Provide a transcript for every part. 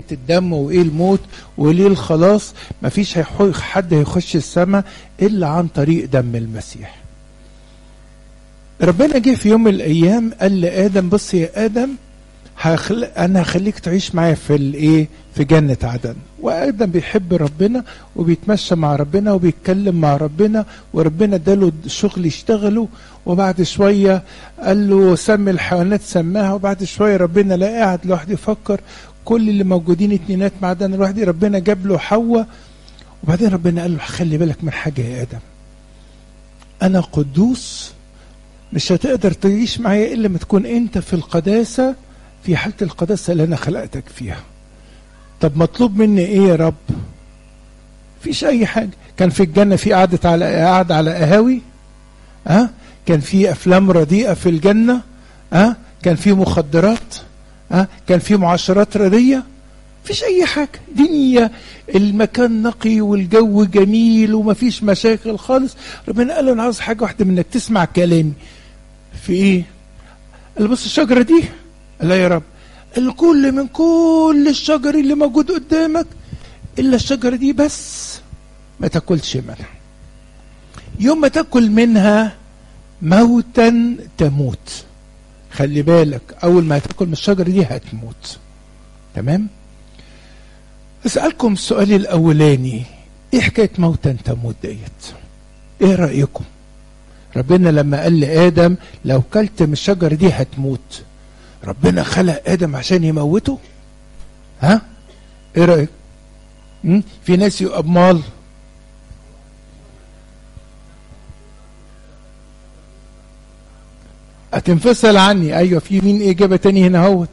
الدم وايه الموت وليه الخلاص مفيش حد هيخش السماء الا عن طريق دم المسيح ربنا جه في يوم من الايام قال لادم بص يا ادم هخل... انا هخليك تعيش معايا في الايه في جنة عدن وادم بيحب ربنا وبيتمشى مع ربنا وبيتكلم مع ربنا وربنا اداله شغل يشتغله وبعد شوية قال له سمي الحيوانات سماها وبعد شوية ربنا لا قاعد لوحده يفكر كل اللي موجودين اتنينات معدن لوحدي ربنا جاب له حواء وبعدين ربنا قال له خلي بالك من حاجة يا آدم أنا قدوس مش هتقدر تعيش معايا إلا ما تكون أنت في القداسة في حالة القداسة اللي أنا خلقتك فيها طب مطلوب مني إيه يا رب فيش أي حاجة كان في الجنة في قعدة على قعدة على قهاوي ها أه؟ كان في أفلام رديئة في الجنة ها أه؟ كان في مخدرات ها أه؟ كان في معاشرات ردية فيش أي حاجة دنيا المكان نقي والجو جميل ومفيش مشاكل خالص ربنا قال له أنا عاوز حاجة واحدة منك تسمع كلامي في إيه؟ قال بص الشجرة دي لا يا رب الكل من كل الشجر اللي موجود قدامك الا الشجره دي بس ما تاكلش منها يوم ما تاكل منها موتا تموت خلي بالك اول ما تاكل من الشجره دي هتموت تمام اسالكم السؤال الاولاني ايه حكايه موتا تموت ديت ايه رايكم ربنا لما قال لادم لو كلت من الشجره دي هتموت ربنا خلق ادم عشان يموته ها ايه رايك في ناس يبقى مال هتنفصل عني ايوه في مين اجابه تاني هنا اهوت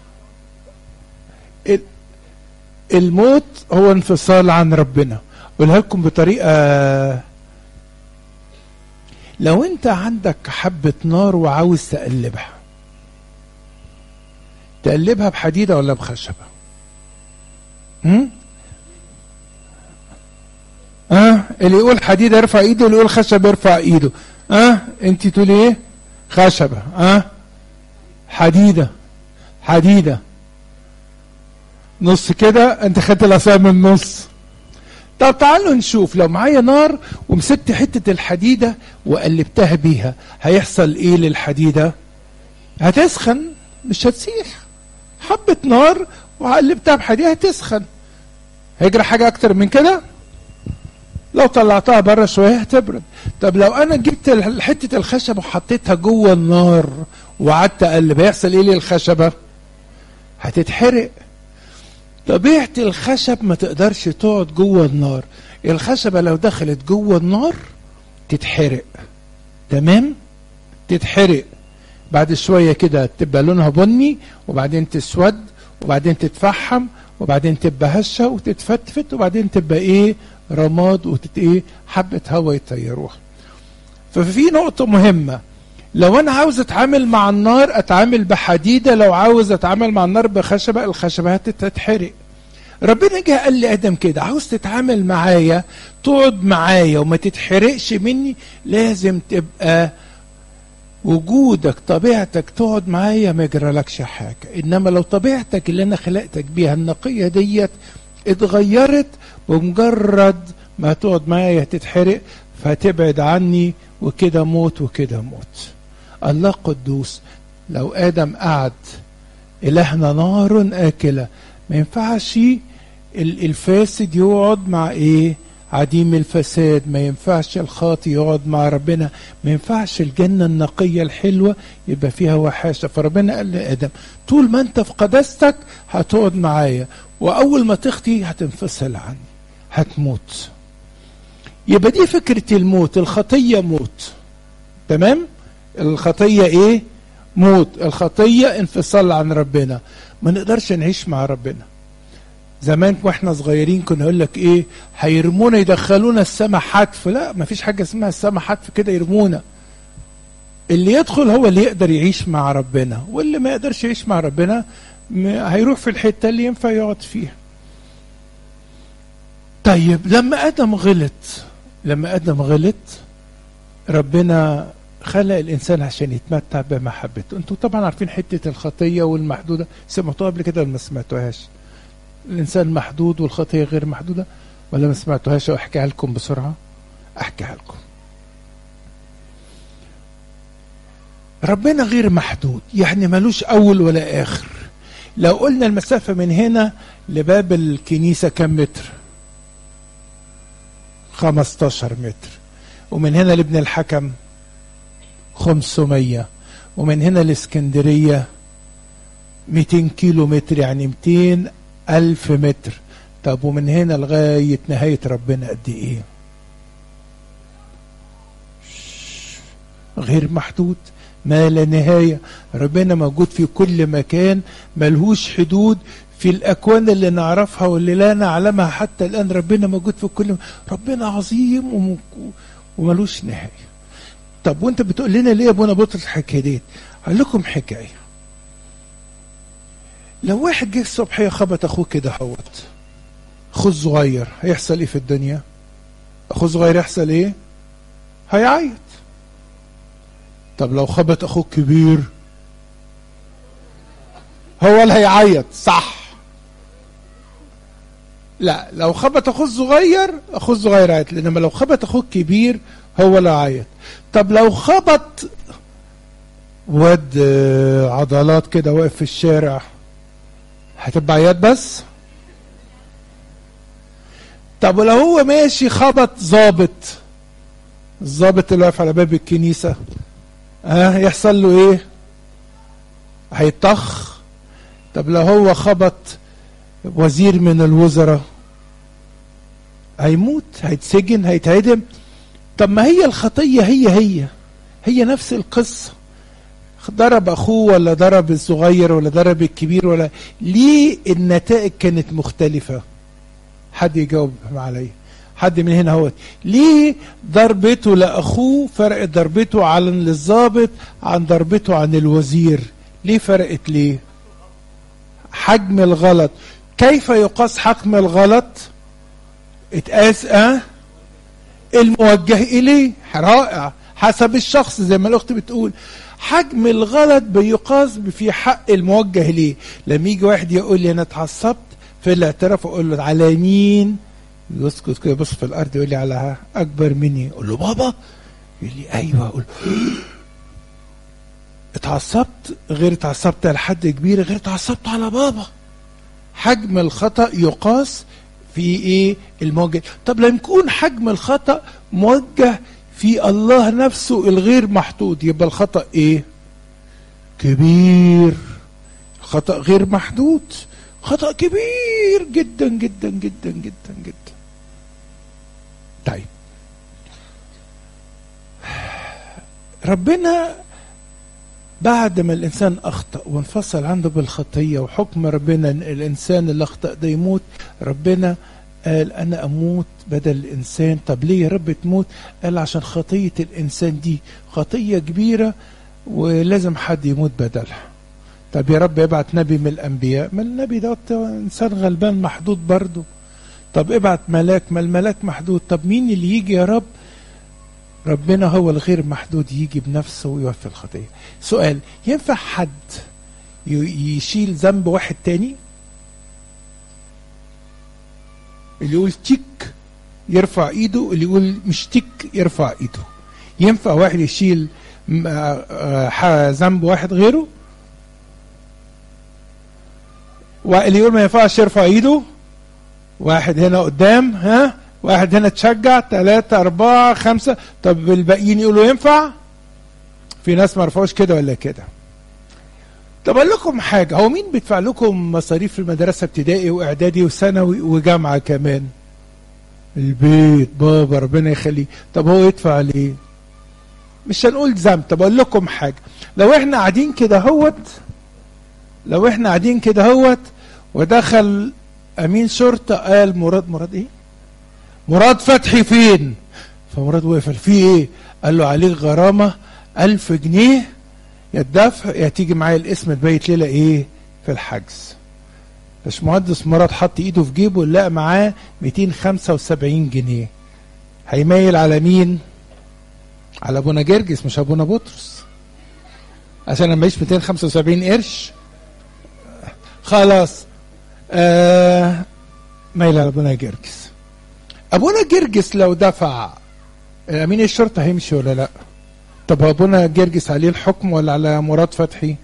الموت هو انفصال عن ربنا اقولها لكم بطريقه لو انت عندك حبه نار وعاوز تقلبها تقلبها بحديدة ولا بخشبة هم؟ اه اللي يقول حديدة يرفع ايده واللي يقول خشبة يرفع ايده اه انت تقولي ايه خشبة اه حديدة حديدة نص كده انت خدت العصايه من النص طب تعالوا نشوف لو معايا نار ومسكت حتة الحديدة وقلبتها بيها هيحصل ايه للحديدة هتسخن مش هتسيح حبة نار وقلبتها بحديدة هتسخن هيجرى حاجة أكتر من كده لو طلعتها بره شوية هتبرد طب لو أنا جبت حتة الخشب وحطيتها جوه النار وقعدت أقلب هيحصل إيه للخشبة؟ هتتحرق طبيعة الخشب ما تقدرش تقعد جوه النار الخشبة لو دخلت جوه النار تتحرق تمام؟ تتحرق بعد شويه كده تبقى لونها بني وبعدين تسود وبعدين تتفحم وبعدين تبقى هشه وتتفتفت وبعدين تبقى ايه رماد وتت ايه حبه هواء يطيروها ففي نقطه مهمه لو انا عاوز اتعامل مع النار اتعامل بحديده لو عاوز اتعامل مع النار بخشبه الخشبه هتتحرق ربنا جه قال لي ادم كده عاوز تتعامل معايا تقعد معايا وما تتحرقش مني لازم تبقى وجودك طبيعتك تقعد معايا ما يجرالكش حاجة إنما لو طبيعتك اللي أنا خلقتك بيها النقية ديت اتغيرت بمجرد ما تقعد معايا هتتحرق فهتبعد عني وكده موت وكده موت الله قدوس لو آدم قعد إلهنا نار آكلة ما ينفعش الفاسد يقعد مع إيه عديم الفساد ما ينفعش الخاطي يقعد مع ربنا ما ينفعش الجنة النقية الحلوة يبقى فيها وحاشة فربنا قال لآدم طول ما انت في قداستك هتقعد معايا وأول ما تخطي هتنفصل عني هتموت يبقى دي فكرة الموت الخطية موت تمام الخطية ايه موت الخطية انفصال عن ربنا ما نقدرش نعيش مع ربنا زمان واحنا صغيرين كنا يقول لك ايه هيرمونا يدخلونا السما حتف لا ما فيش حاجه اسمها السما حتف كده يرمونا اللي يدخل هو اللي يقدر يعيش مع ربنا واللي ما يقدرش يعيش مع ربنا هيروح في الحته اللي ينفع يقعد فيها طيب لما ادم غلط لما ادم غلط ربنا خلق الانسان عشان يتمتع بمحبته انتوا طبعا عارفين حته الخطيه والمحدوده سمعتوها قبل كده ولا ما سمعتوهاش الانسان محدود والخطيه غير محدوده ولا ما سمعتوهاش احكيها لكم بسرعه احكيها لكم ربنا غير محدود يعني ملوش اول ولا اخر لو قلنا المسافه من هنا لباب الكنيسه كم متر 15 متر ومن هنا لابن الحكم 500 ومن هنا لاسكندريه 200 كيلو متر يعني 200 ألف متر طب ومن هنا لغاية نهاية ربنا قد إيه غير محدود ما لا نهاية ربنا موجود في كل مكان ملهوش حدود في الأكوان اللي نعرفها واللي لا نعلمها حتى الآن ربنا موجود في كل ربنا عظيم وم... وملوش نهاية طب وانت بتقول لنا ليه يا ابونا بطرس الحكاية ديت هقول لكم حكاية لو واحد جه الصبحية خبط أخوه كده هوت أخوه الصغير هيحصل إيه في الدنيا؟ أخوه الصغير يحصل إيه؟ هيعيط طب لو خبط أخوه الكبير هو اللي هيعيط صح لا لو خبط أخوه الصغير أخوه الصغير هيعيط إنما لو خبط أخوه الكبير هو اللي هيعيط طب لو خبط واد عضلات كده واقف في الشارع هتبقى عياط بس طب ولو هو ماشي خبط ظابط الظابط اللي واقف على باب الكنيسة اه يحصل له ايه هيطخ طب لو هو خبط وزير من الوزراء هيموت هيتسجن هيتعدم طب ما هي الخطية هي هي هي نفس القصة ضرب اخوه ولا ضرب الصغير ولا ضرب الكبير ولا ليه النتائج كانت مختلفة حد يجاوب عليا حد من هنا هو ليه ضربته لاخوه فرقت ضربته عن للظابط عن ضربته عن الوزير ليه فرقت ليه حجم الغلط كيف يقاس حجم الغلط اتقاس اه الموجه اليه رائع حسب الشخص زي ما الاخت بتقول حجم الغلط بيقاس في حق الموجه ليه لما يجي واحد يقول لي انا اتعصبت في الاعتراف اقول له على مين يسكت كده يبص في الارض يقول لي على اكبر مني اقول له بابا يقول لي ايوه اقول له اتعصبت غير اتعصبت على حد كبير غير اتعصبت على بابا حجم الخطا يقاس في ايه الموجه طب لما يكون حجم الخطا موجه في الله نفسه الغير محدود يبقى الخطا ايه كبير خطا غير محدود خطا كبير جدا جدا جدا جدا جدا طيب ربنا بعد ما الانسان اخطا وانفصل عنده بالخطيه وحكم ربنا ان الانسان اللي اخطا ده يموت ربنا قال انا اموت بدل الانسان طب ليه يا رب تموت قال عشان خطيه الانسان دي خطيه كبيره ولازم حد يموت بدلها طب يا رب ابعت نبي من الانبياء ما النبي ده انسان غلبان محدود برضه طب ابعت ملاك ما الملاك محدود طب مين اللي يجي يا رب ربنا هو الغير محدود يجي بنفسه ويوفي الخطيه سؤال ينفع حد يشيل ذنب واحد تاني اللي يقول تيك يرفع ايده اللي يقول مش تيك يرفع ايده ينفع واحد يشيل ذنب واحد غيره واللي يقول ما ينفعش يرفع ايده واحد هنا قدام ها واحد هنا تشجع ثلاثة أربعة خمسة طب الباقيين يقولوا ينفع في ناس ما رفعوش كده ولا كده طب اقول لكم حاجة هو مين بيدفع لكم مصاريف في المدرسة ابتدائي واعدادي وثانوي وجامعة كمان البيت بابا ربنا يخليه طب هو يدفع ليه مش هنقول ذنب طب اقول لكم حاجة لو احنا قاعدين كده هوت لو احنا قاعدين كده هوت ودخل امين شرطة قال مراد مراد ايه مراد فتحي فين فمراد وقف في ايه قال له عليك غرامة ألف جنيه يا الدفع يا تيجي معايا الاسم تبيت ليلة ايه في الحجز باشمهندس مراد حط ايده في جيبه لقى معاه 275 جنيه هيميل على مين على ابونا جرجس مش ابونا بطرس عشان انا معيش 275 قرش خلاص آه مايل على ابونا جرجس ابونا جرجس لو دفع امين الشرطه هيمشي ولا لا طب ابونا جرجس عليه الحكم ولا على مراد فتحي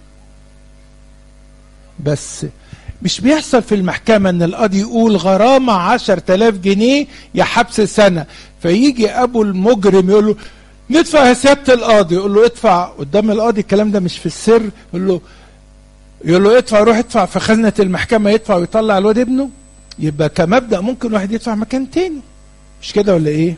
بس مش بيحصل في المحكمة ان القاضي يقول غرامة عشر تلاف جنيه يا حبس سنة فيجي ابو المجرم يقول له ندفع يا سيادة القاضي يقول له ادفع قدام القاضي الكلام ده مش في السر يقول له يقول له ادفع روح ادفع في خزنة المحكمة يدفع ويطلع الواد ابنه يبقى كمبدأ ممكن واحد يدفع مكان تاني مش كده ولا ايه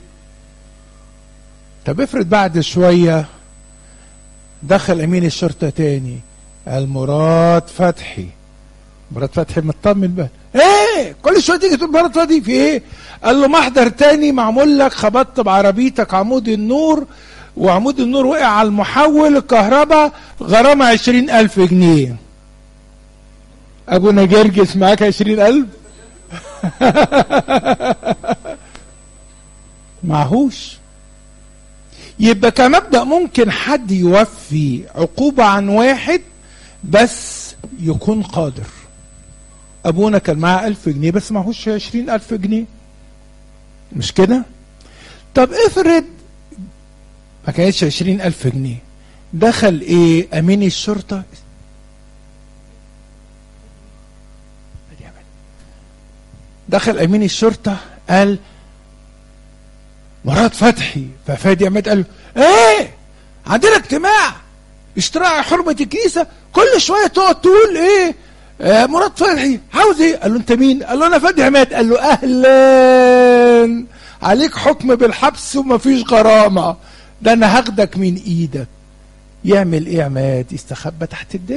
طب افرض بعد شوية دخل امين الشرطة تاني المراد فتحي مراد فتحي مطمن بقى ايه كل شويه تيجي تقول مراد فتحي في ايه قال له محضر تاني معمول لك خبطت بعربيتك عمود النور وعمود النور وقع على المحول الكهرباء غرامة عشرين ألف جنيه أبونا جرجس معاك عشرين ألف معهوش يبقى كمبدأ ممكن حد يوفي عقوبة عن واحد بس يكون قادر أبونا كان معاه ألف جنيه بس معهوش عشرين ألف جنيه مش كده طب افرض ما كانتش عشرين ألف جنيه دخل ايه أمين الشرطة دخل أمين الشرطة قال مراد فتحي ففادي عماد قال له ايه عندنا اجتماع اشتراع حرمة الكنيسة كل شوية تقعد تقول ايه آه مراد فتحي عاوز ايه قال له انت مين قال له انا فادي عماد قال له اهلا عليك حكم بالحبس ومفيش غرامة ده انا هاخدك من ايدك يعمل ايه عماد يستخبى تحت الدك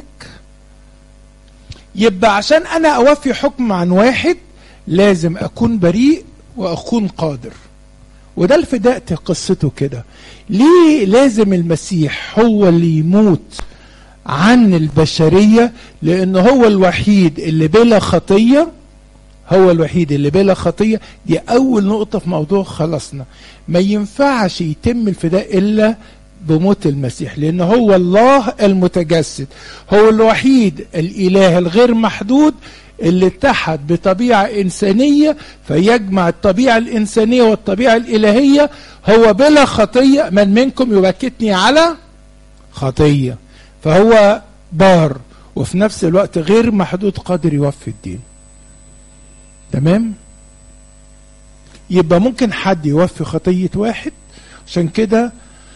يبقى عشان انا اوفي حكم عن واحد لازم اكون بريء واكون قادر وده الفداء قصته كده ليه لازم المسيح هو اللي يموت عن البشرية لأن هو الوحيد اللي بلا خطية هو الوحيد اللي بلا خطية دي أول نقطة في موضوع خلصنا ما ينفعش يتم الفداء إلا بموت المسيح لأن هو الله المتجسد هو الوحيد الإله الغير محدود اللي اتحد بطبيعة إنسانية فيجمع الطبيعة الإنسانية والطبيعة الإلهية هو بلا خطية من منكم يبكتني على خطية فهو بار وفي نفس الوقت غير محدود قادر يوفي الدين تمام يبقى ممكن حد يوفي خطية واحد عشان كده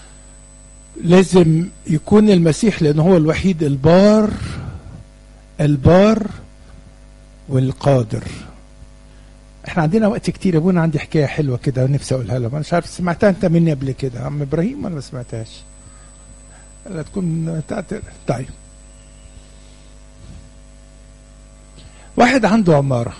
لازم يكون المسيح لأن هو الوحيد البار البار والقادر احنا عندنا وقت كتير يا ابونا عندي حكايه حلوه كده ونفسي اقولها لهم انا مش عارف سمعتها انت مني قبل كده عم ابراهيم ولا ما سمعتهاش لا تكون طيب واحد عنده عماره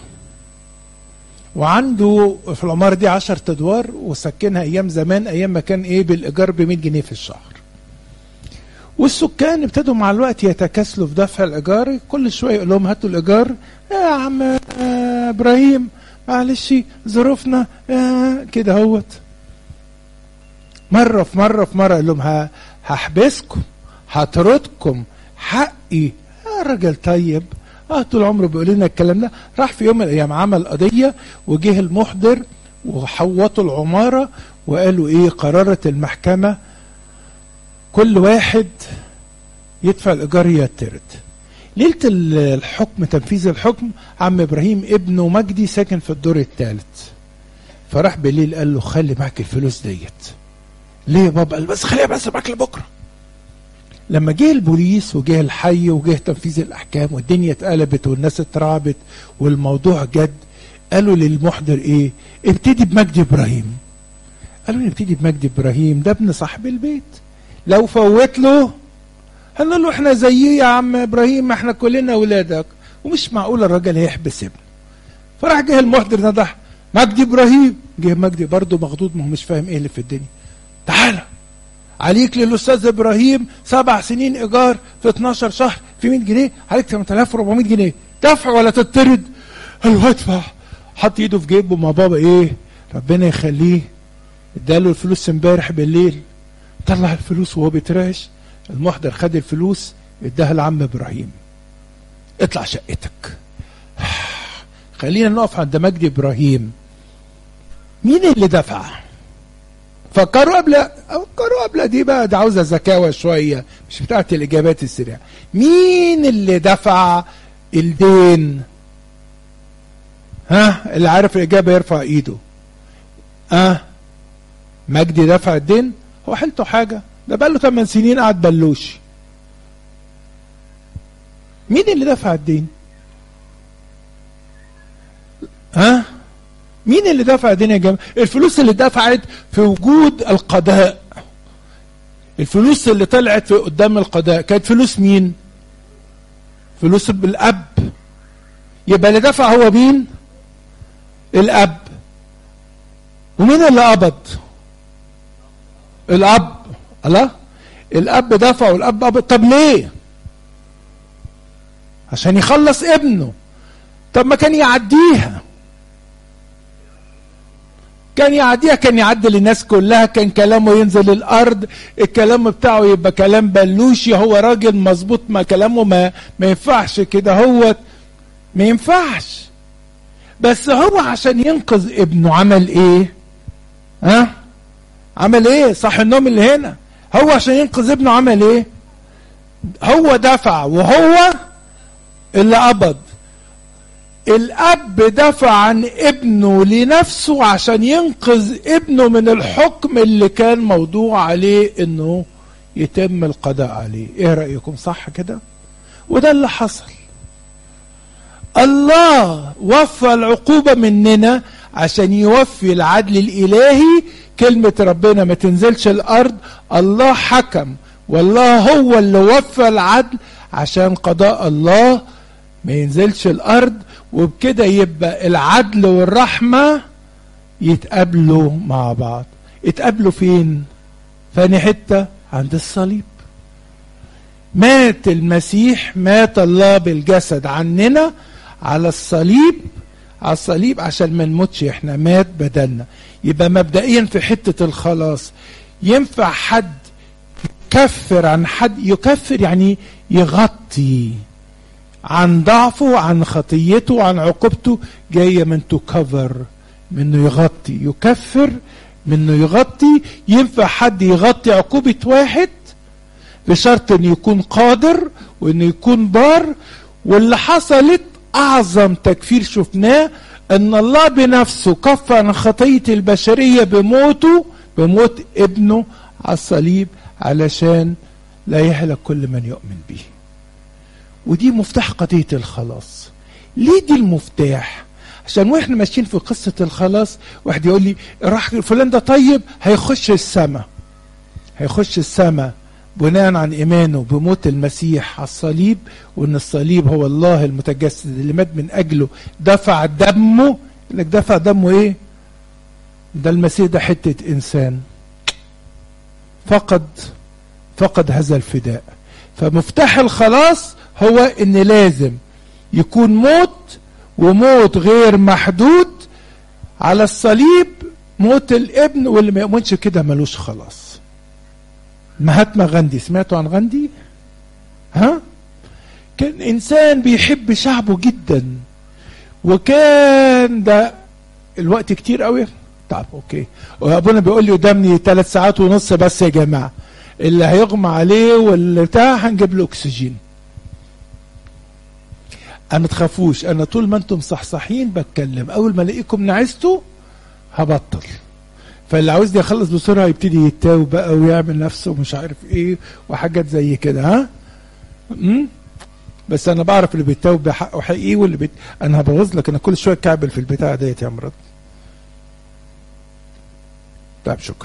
وعنده في العماره دي 10 ادوار وسكنها ايام زمان ايام ما كان ايه بالايجار ب 100 جنيه في الشهر والسكان ابتدوا مع الوقت يتكاسلوا في دفع الايجار كل شويه يقول لهم هاتوا الايجار يا عم آه ابراهيم معلش ظروفنا آه كده اهوت مره في مره في مره قال لهم هحبسكم هطردكم حقي يا راجل طيب اه طول عمره بيقول لنا الكلام ده راح في يوم من الايام عمل قضيه وجه المحضر وحوطوا العماره وقالوا ايه قررت المحكمه كل واحد يدفع الايجار يطرد ليله الحكم تنفيذ الحكم عم ابراهيم ابنه مجدي ساكن في الدور الثالث فراح بالليل قال له خلي معاك الفلوس ديت ليه يا بابا قال بس خليها بس معاك لبكره لما جه البوليس وجه الحي وجه تنفيذ الاحكام والدنيا اتقلبت والناس اترعبت والموضوع جد قالوا للمحضر ايه ابتدي بمجدي ابراهيم قالوا نبتدي بمجدي ابراهيم ده ابن صاحب البيت لو فوت له هنقول له احنا زيه يا عم ابراهيم احنا كلنا اولادك ومش معقول الراجل هيحبس ابنه فراح جه المحضر نضح مجدي ابراهيم جه مجدي برضه مخضوض ما هو مش فاهم ايه اللي في الدنيا تعالى عليك للاستاذ ابراهيم سبع سنين ايجار في 12 شهر في 100 جنيه عليك 8400 جنيه دفع ولا تطرد قال له ادفع حط ايده في جيبه مع بابا ايه ربنا يخليه اداله الفلوس امبارح بالليل طلع الفلوس وهو بيترعش المحضر خد الفلوس اداها لعم ابراهيم اطلع شقتك خلينا نقف عند مجدي ابراهيم مين اللي دفع فكروا قبل فكروا قبل دي بقى ده عاوزه ذكاوه شويه مش بتاعت الاجابات السريعه مين اللي دفع الدين ها اللي عارف الاجابه يرفع ايده ها أه؟ مجدي دفع الدين هو حيلته حاجه ده بقى له 8 سنين قاعد بلوش مين اللي دفع الدين ها مين اللي دفع الدين يا جماعه الفلوس اللي دفعت في وجود القضاء الفلوس اللي طلعت في قدام القضاء كانت فلوس مين فلوس الاب يبقى اللي دفع هو مين الاب ومين اللي قبض الاب الله الاب دفع والاب قبض طب ليه عشان يخلص ابنه طب ما كان يعديها كان يعديها كان يعدي للناس كلها كان كلامه ينزل الارض الكلام بتاعه يبقى كلام بلوشي هو راجل مظبوط ما كلامه ما ما ينفعش كده هو ما ينفعش بس هو عشان ينقذ ابنه عمل ايه ها عمل ايه صح النوم اللي هنا هو عشان ينقذ ابنه عمل ايه هو دفع وهو اللي قبض الاب دفع عن ابنه لنفسه عشان ينقذ ابنه من الحكم اللي كان موضوع عليه انه يتم القضاء عليه ايه رايكم صح كده وده اللي حصل الله وفى العقوبة مننا عشان يوفي العدل الإلهي كلمة ربنا ما تنزلش الأرض الله حكم والله هو اللي وفى العدل عشان قضاء الله ما ينزلش الأرض وبكده يبقى العدل والرحمة يتقابلوا مع بعض يتقابلوا فين فاني حتة عند الصليب مات المسيح مات الله بالجسد عننا على الصليب على الصليب عشان ما نموتش احنا مات بدلنا يبقى مبدئيا في حتة الخلاص ينفع حد يكفر عن حد يكفر يعني يغطي عن ضعفه عن خطيته عن عقوبته جاية من تو كفر منه يغطي يكفر منه يغطي ينفع حد يغطي عقوبة واحد بشرط انه يكون قادر وانه يكون بار واللي حصلت اعظم تكفير شفناه ان الله بنفسه كفر عن خطية البشرية بموته بموت ابنه على الصليب علشان لا يهلك كل من يؤمن به ودي مفتاح قضية الخلاص ليه دي المفتاح عشان واحنا ماشيين في قصة الخلاص واحد يقول لي راح فلان ده طيب هيخش السماء هيخش السماء بناء عن ايمانه بموت المسيح على الصليب وان الصليب هو الله المتجسد اللي مات من اجله دفع دمه انك دفع دمه ايه ده المسيح ده حتة انسان فقد فقد هذا الفداء فمفتاح الخلاص هو ان لازم يكون موت وموت غير محدود على الصليب موت الابن واللي ما يؤمنش كده ملوش خلاص مهاتما غاندي سمعتوا عن غاندي ها كان انسان بيحب شعبه جدا وكان ده الوقت كتير قوي طب اوكي وابونا بيقول لي قدامني ثلاث ساعات ونص بس يا جماعه اللي هيغمى عليه واللي بتاع هنجيب له اكسجين انا تخافوش انا طول ما انتم صحصحين بتكلم اول ما الاقيكم نعستوا هبطل فاللي عاوزني اخلص بسرعه يبتدي يتاوب بقى ويعمل نفسه مش عارف ايه وحاجات زي كده ها امم بس انا بعرف اللي بيتاوب بحقه حقيقي واللي بيت... انا هبوظ لك انا كل شويه كعبل في البتاع ديت يا مراد طيب شكرا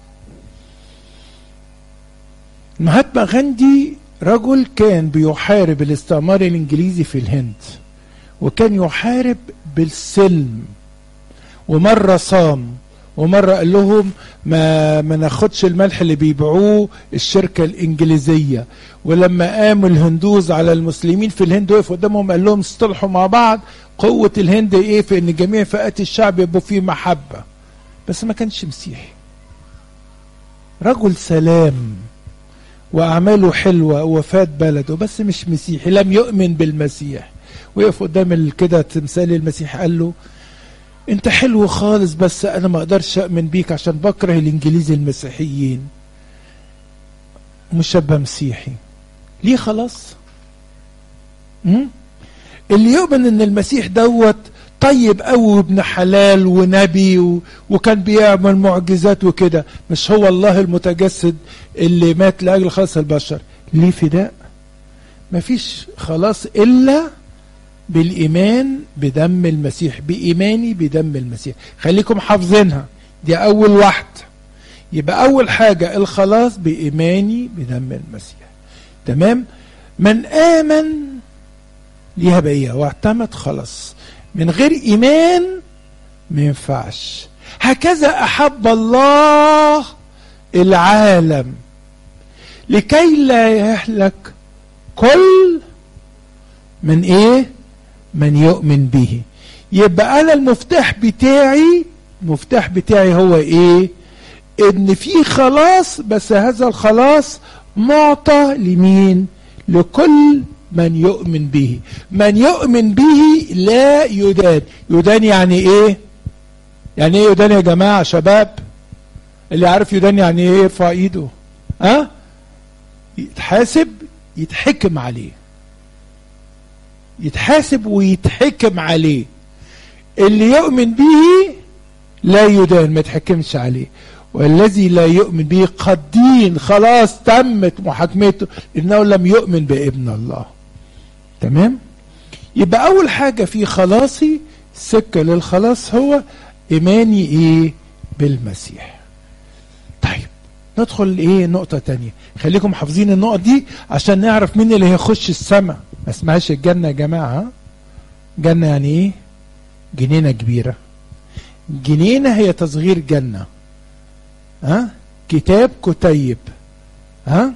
مهاتما غاندي رجل كان بيحارب الاستعمار الانجليزي في الهند وكان يحارب بالسلم ومره صام ومره قال لهم ما ما ناخدش الملح اللي بيبيعوه الشركه الانجليزيه ولما قاموا الهندوز على المسلمين في الهند وقف قدامهم قال لهم اصطلحوا مع بعض قوه الهند ايه في ان جميع فئات الشعب يبقوا فيه محبه بس ما كانش مسيحي رجل سلام واعماله حلوه وفات بلده بس مش مسيحي لم يؤمن بالمسيح وقف قدام كده تمثال المسيح قال له انت حلو خالص بس انا ما اقدرش اؤمن بيك عشان بكره الانجليز المسيحيين مش شاب مسيحي ليه خلاص م? اللي يؤمن ان المسيح دوت طيب قوي وابن حلال ونبي و... وكان بيعمل معجزات وكده مش هو الله المتجسد اللي مات لاجل خلاص البشر ليه فداء مفيش خلاص الا بالايمان بدم المسيح بايماني بدم المسيح خليكم حافظينها دي اول واحده يبقى اول حاجه الخلاص بايماني بدم المسيح تمام من امن ليها بقيه واعتمد خلاص من غير ايمان ما ينفعش هكذا احب الله العالم لكي لا يهلك كل من ايه من يؤمن به يبقى انا المفتاح بتاعي المفتاح بتاعي هو ايه ان في خلاص بس هذا الخلاص معطى لمين لكل من يؤمن به من يؤمن به لا يدان يدان يعني ايه يعني ايه يدان يا جماعة شباب اللي عارف يدان يعني ايه يرفع ايده ها أه؟ يتحاسب يتحكم عليه يتحاسب ويتحكم عليه اللي يؤمن به لا يدان ما يتحكمش عليه والذي لا يؤمن به قد دين خلاص تمت محاكمته انه لم يؤمن بابن الله تمام يبقى اول حاجة في خلاصي سكة للخلاص هو ايماني ايه بالمسيح طيب ندخل ايه نقطة تانية خليكم حافظين النقط دي عشان نعرف مين اللي هيخش السماء ما اسمهاش الجنة يا جماعة جنة يعني ايه جنينة كبيرة جنينة هي تصغير جنة ها كتاب كتيب ها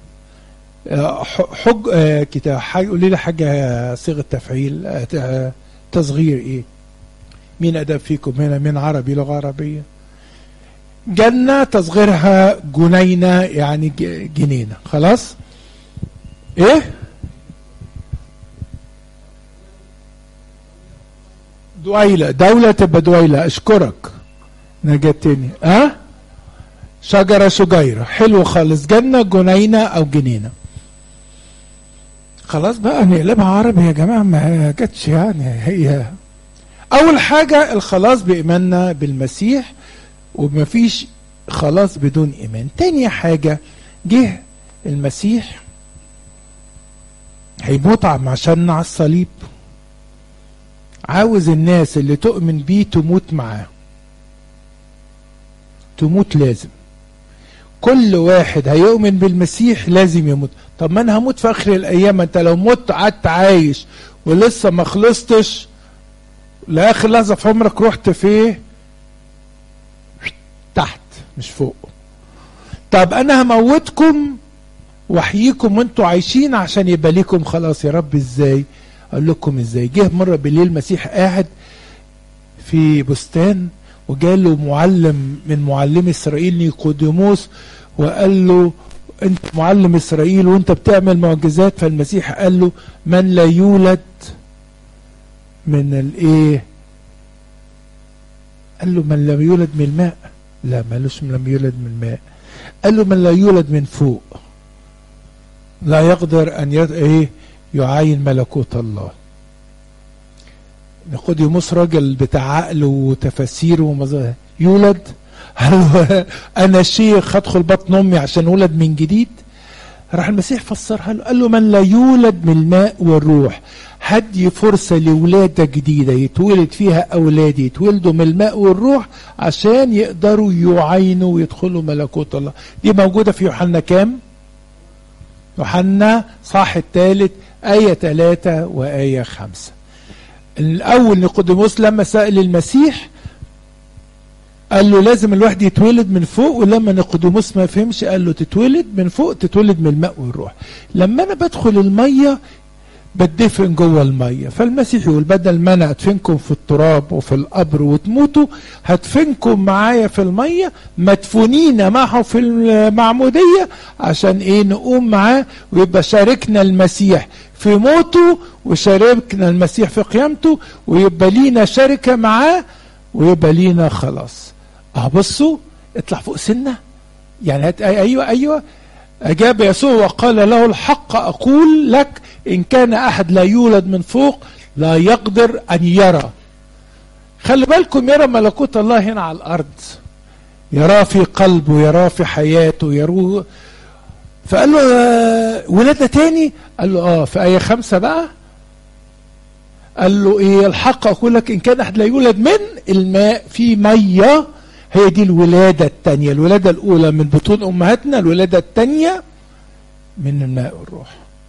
حج آه كتاب قولي لي حاجة صيغة تفعيل آه تصغير ايه مين ادب فيكم هنا من عربي لغة عربية جنة تصغيرها جنينة يعني جنينة خلاص ايه دويلة دولة تبقى دويلة اشكرك نجتني اه شجرة شجيرة حلو خالص جنة جنينة او جنينة خلاص بقى نقلبها عربي يا جماعة ما جاتش يعني هي اول حاجة الخلاص بإيماننا بالمسيح ومفيش خلاص بدون ايمان تاني حاجة جه المسيح هيموت عشاننا على الصليب عاوز الناس اللي تؤمن بيه تموت معاه تموت لازم كل واحد هيؤمن بالمسيح لازم يموت طب ما انا هموت في اخر الايام انت لو مت قعدت عايش ولسه ما خلصتش لاخر لحظه في عمرك رحت فيه تحت مش فوق طب انا هموتكم واحييكم وانتوا عايشين عشان يبقى ليكم خلاص يا رب ازاي اقول لكم ازاي جه مره بالليل المسيح قاعد في بستان وجاله معلم من معلمي اسرائيل نيقوديموس وقال له انت معلم اسرائيل وانت بتعمل معجزات فالمسيح قال له من لا يولد من الايه قال له من لم يولد من الماء لا مالوش من لم يولد من الماء قال له من لا يولد من فوق لا يقدر ان يد... ايه يعاين ملكوت الله نيقوديموس راجل بتاع عقل وتفاسير ومظاهر يولد هل انا شيخ ادخل بطن امي عشان اولد من جديد راح المسيح فسرها له قال له من لا يولد من الماء والروح هدي فرصة لولادة جديدة يتولد فيها أولاد يتولدوا من الماء والروح عشان يقدروا يعينوا ويدخلوا ملكوت الله دي موجودة في يوحنا كام يوحنا صح الثالث آية ثلاثة وآية خمسة الأول نيقوديموس لما سأل المسيح قال له لازم الواحد يتولد من فوق ولما نيقوديموس ما فهمش قال له تتولد من فوق تتولد من الماء والروح لما انا بدخل الميه بتدفن جوه الميه فالمسيح يقول بدل ما انا ادفنكم في التراب وفي القبر وتموتوا هدفنكم معايا في الميه مدفونين معه في المعموديه عشان ايه نقوم معاه ويبقى شاركنا المسيح في موته وشاركنا المسيح في قيامته ويبقى لينا شركة معاه ويبقى لينا خلاص اه بصوا اطلع فوق سنة يعني هت... ايوه ايوه اجاب يسوع وقال له الحق اقول لك ان كان احد لا يولد من فوق لا يقدر ان يرى خلي بالكم يرى ملكوت الله هنا على الارض يراه في قلبه يراه في حياته يروه فقال له آه ولادة تاني قال له اه في آية خمسة بقى قال له ايه الحق اقول لك ان كان احد لا يولد من الماء في ميه هي دي الولاده الثانيه الولاده الاولى من بطون امهاتنا الولاده الثانيه من الماء والروح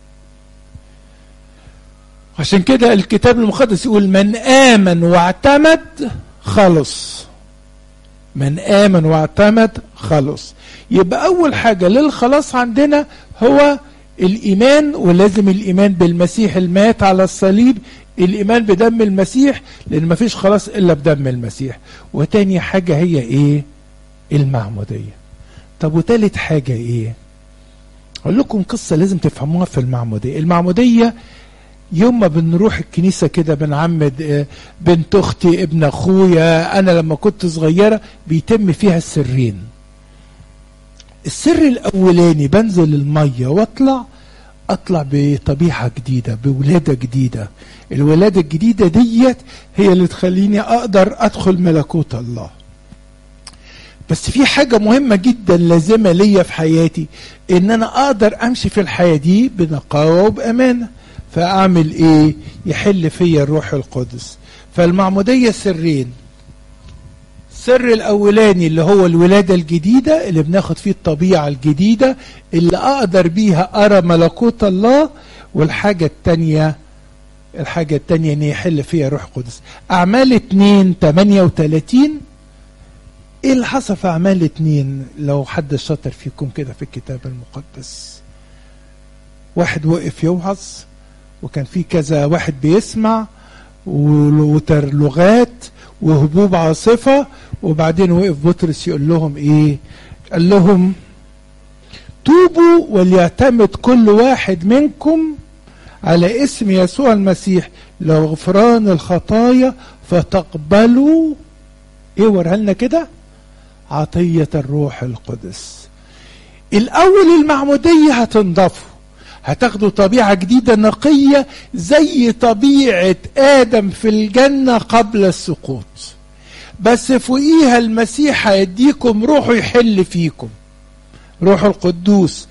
عشان كده الكتاب المقدس يقول من امن واعتمد خلص من امن واعتمد خلص يبقى اول حاجه للخلاص عندنا هو الايمان ولازم الايمان بالمسيح المات على الصليب الايمان بدم المسيح لان مفيش خلاص الا بدم المسيح وتاني حاجه هي ايه المعموديه طب وتالت حاجه ايه اقول لكم قصه لازم تفهموها في المعموديه المعموديه يوم ما بنروح الكنيسة كده بنعمد بنت أختي ابن أخويا أنا لما كنت صغيرة بيتم فيها السرين السر الأولاني بنزل المية واطلع اطلع بطبيعة جديدة بولادة جديدة الولادة الجديدة ديت هي اللي تخليني اقدر ادخل ملكوت الله بس في حاجة مهمة جدا لازمة ليا في حياتي ان انا اقدر امشي في الحياة دي بنقاوة وبامانة فاعمل ايه يحل فيا الروح القدس فالمعمودية سرين السر الاولاني اللي هو الولاده الجديده اللي بناخد فيه الطبيعه الجديده اللي اقدر بيها ارى ملكوت الله والحاجه الثانيه الحاجه الثانيه ان يحل فيها روح قدس اعمال 2 38 ايه اللي حصل في اعمال 2 لو حد شاطر فيكم كده في الكتاب المقدس واحد وقف يوعظ وكان في كذا واحد بيسمع وترلغات وهبوب عاصفة وبعدين وقف بطرس يقول لهم ايه قال لهم توبوا وليعتمد كل واحد منكم على اسم يسوع المسيح لغفران الخطايا فتقبلوا ايه ورها لنا كده عطية الروح القدس الاول المعمودية هتنضفوا هتاخدوا طبيعة جديدة نقية زي طبيعة آدم في الجنة قبل السقوط بس فوقيها المسيح هيديكم روحه يحل فيكم روح القدوس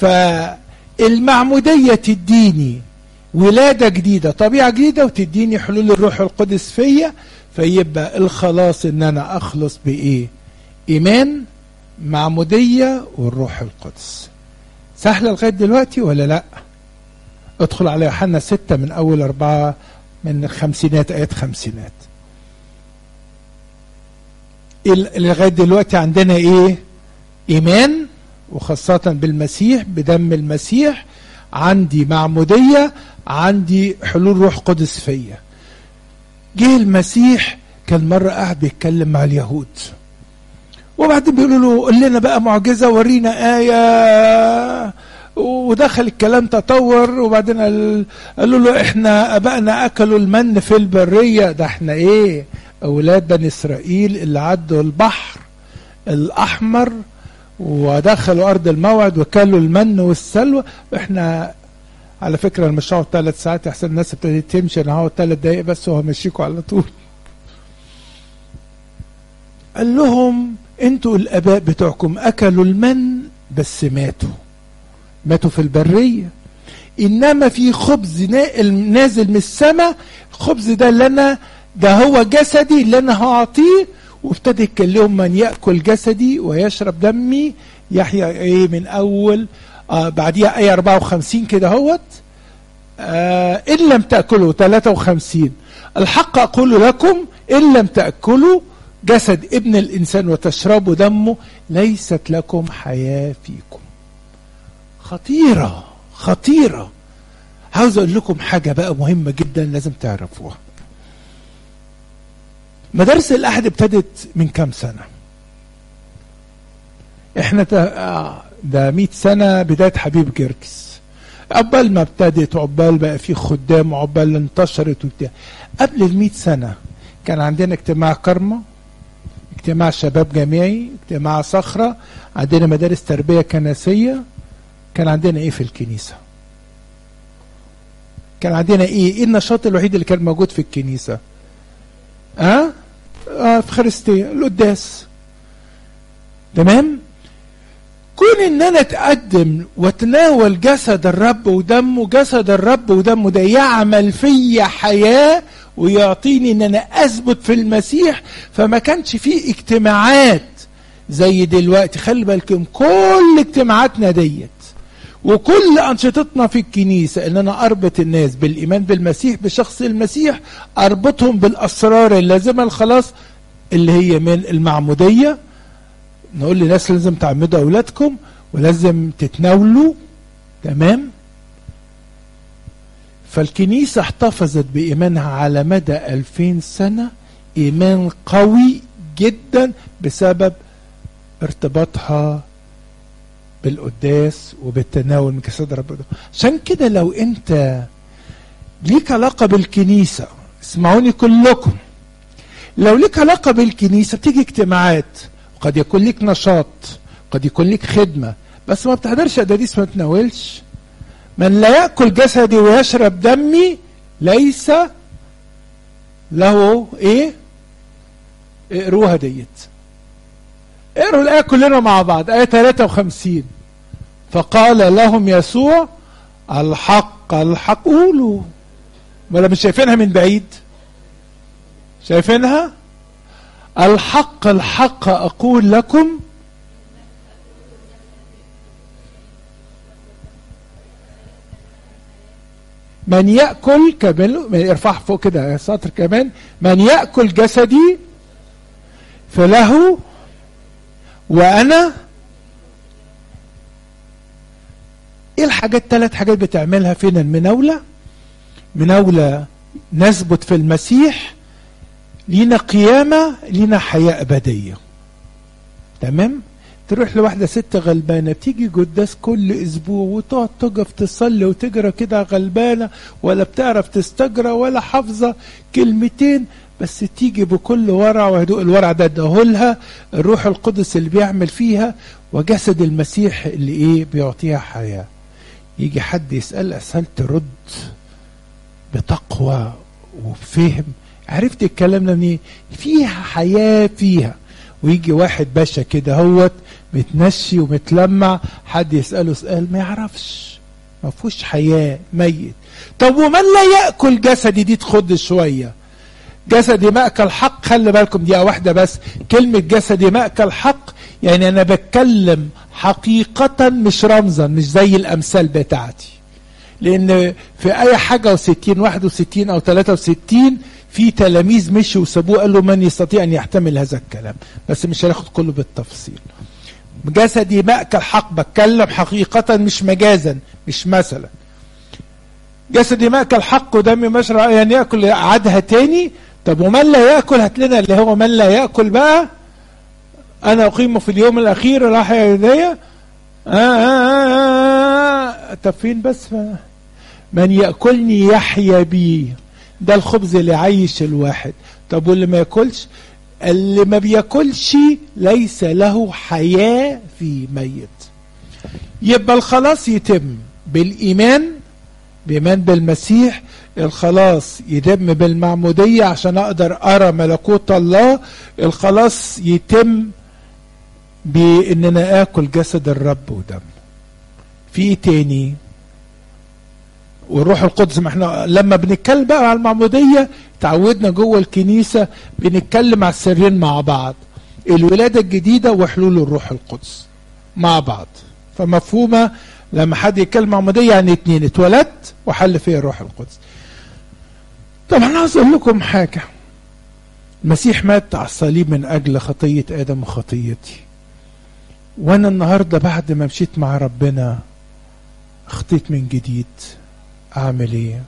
فالمعمودية تديني ولادة جديدة طبيعة جديدة وتديني حلول الروح القدس فيا فيبقى الخلاص ان انا اخلص بايه ايمان معمودية والروح القدس سهلة لغاية دلوقتي ولا لا ادخل على يوحنا ستة من أول أربعة من الخمسينات آيات خمسينات لغاية دلوقتي عندنا إيه إيمان وخاصة بالمسيح بدم المسيح عندي معمودية عندي حلول روح قدس فيا جه المسيح كان مرة قاعد بيتكلم مع اليهود وبعدين بيقولوا له قول لنا بقى معجزة ورينا آية ودخل الكلام تطور وبعدين قالوا له احنا ابائنا اكلوا المن في البرية ده احنا ايه اولاد بني اسرائيل اللي عدوا البحر الاحمر ودخلوا ارض الموعد وكلوا المن والسلوى احنا على فكرة مش هقعد ثلاث ساعات احسن الناس ابتدت تمشي انا هقعد ثلاث دقايق بس وهمشيكوا على طول قال لهم انتوا الاباء بتوعكم اكلوا المن بس ماتوا ماتوا في البريه انما في خبز نازل من السماء الخبز ده اللي انا ده هو جسدي اللي انا هعطيه وابتدى يتكلم من ياكل جسدي ويشرب دمي يحيى ايه من اول آه بعديها ايه 54 كده اهوت آه ان لم تاكلوا 53 الحق اقول لكم ان لم تاكلوا جسد ابن الانسان وتشربوا دمه ليست لكم حياه فيكم خطيره خطيره عاوز اقول لكم حاجه بقى مهمه جدا لازم تعرفوها مدارس الاحد ابتدت من كام سنه احنا ده 100 سنه بدايه حبيب جركس عقبال ما ابتدت عقبال بقى في خدام عقبال انتشرت وبتاع قبل المئة سنة كان عندنا اجتماع كرمة اجتماع شباب جامعي اجتماع صخرة عندنا مدارس تربية كنسية كان عندنا ايه في الكنيسة كان عندنا ايه ايه النشاط الوحيد اللي كان موجود في الكنيسة اه, آه في خريستية القداس تمام كون ان انا اتقدم واتناول جسد الرب ودمه جسد الرب ودمه ده يعمل فيا حياه ويعطيني ان انا اثبت في المسيح فما كانش فيه اجتماعات زي دلوقتي خلي بالكم كل اجتماعاتنا ديت وكل انشطتنا في الكنيسه ان انا اربط الناس بالايمان بالمسيح بشخص المسيح اربطهم بالاسرار اللازمه الخلاص اللي هي من المعموديه نقول للناس لازم تعمدوا اولادكم ولازم تتناولوا تمام فالكنيسة احتفظت بإيمانها على مدى ألفين سنة إيمان قوي جدا بسبب ارتباطها بالقداس وبالتناول من جسد ربنا عشان كده لو انت ليك علاقة بالكنيسة اسمعوني كلكم لو ليك علاقة بالكنيسة بتيجي اجتماعات قد يكون ليك نشاط قد يكون ليك خدمة بس ما بتحضرش أداديس ما تناولش من لا يأكل جسدي ويشرب دمي ليس له ايه اقروها ديت اقروا الآية كلنا مع بعض آية 53 فقال لهم يسوع الحق الحق قولوا ولا مش شايفينها من بعيد شايفينها الحق الحق أقول لكم من يأكل كمل ارفع فوق كده سطر كمان من يأكل جسدي فله وأنا ايه الحاجات ثلاث حاجات بتعملها فينا المناولة مناولة نثبت في المسيح لينا قيامة لينا حياة أبدية تمام تروح لواحدة ست غلبانة بتيجي قداس كل أسبوع وتقعد تقف تصلي وتجرى كده غلبانة ولا بتعرف تستجرى ولا حافظة كلمتين بس تيجي بكل ورع وهدوء الورع ده ادهولها الروح القدس اللي بيعمل فيها وجسد المسيح اللي ايه بيعطيها حياة يجي حد يسأل أسأل ترد بتقوى وبفهم عرفت الكلام ده منين فيها حياة فيها ويجي واحد باشا كده هوت متنشي ومتلمع حد يسأله سؤال ما يعرفش ما فيهوش حياة ميت طب ومن لا يأكل جسدي دي تخد شوية جسدي مأكل حق خلي بالكم دقيقة واحدة بس كلمة جسدي مأكل حق يعني أنا بتكلم حقيقة مش رمزا مش زي الأمثال بتاعتي لأن في أي حاجة وستين واحد وستين أو ثلاثة وستين في تلاميذ مشوا وسابوه قال له من يستطيع أن يحتمل هذا الكلام بس مش هناخد كله بالتفصيل جسدي مأكل حق بتكلم حقيقة مش مجازا مش مثلا جسدي مأكل حق ودمي مشرع يعني يأكل عادها تاني طب ومن لا يأكل هات لنا اللي هو من لا يأكل بقى أنا أقيمه في اليوم الأخير راح يدي آه آه آه طب فين بس من يأكلني يحيا بي ده الخبز اللي عايش الواحد طب واللي ما ياكلش اللي ما بياكلش ليس له حياة في ميت يبقى الخلاص يتم بالإيمان بإيمان بالمسيح الخلاص يتم بالمعمودية عشان أقدر أرى ملكوت الله الخلاص يتم بإن أنا آكل جسد الرب ودم في تاني والروح القدس ما احنا لما بنتكلم بقى على المعمودية تعودنا جوه الكنيسة بنتكلم على السرين مع بعض الولادة الجديدة وحلول الروح القدس مع بعض فمفهومة لما حد يتكلم معمودية يعني اتنين اتولدت وحل فيها الروح القدس طب انا عاوز اقول لكم حاجة المسيح مات على الصليب من اجل خطية ادم وخطيتي وانا النهاردة بعد ما مشيت مع ربنا اخطيت من جديد اعمل ايه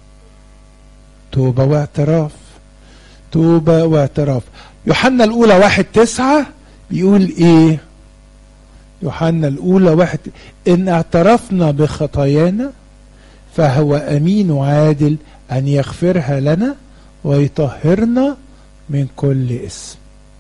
توبة واعتراف توبة واعتراف يوحنا الاولى واحد تسعة بيقول ايه يوحنا الاولى واحد ان اعترفنا بخطايانا فهو امين وعادل ان يغفرها لنا ويطهرنا من كل اسم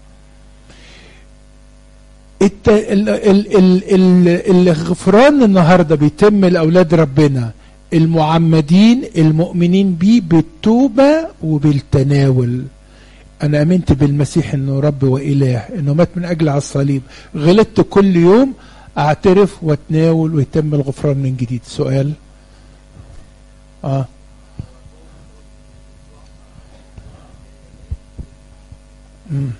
الت... ال... ال... ال... ال... الغفران النهارده بيتم لاولاد ربنا المعمدين المؤمنين بيه بالتوبه وبالتناول انا امنت بالمسيح انه رب واله انه مات من اجل على الصليب غلطت كل يوم اعترف واتناول ويتم الغفران من جديد سؤال اه مم.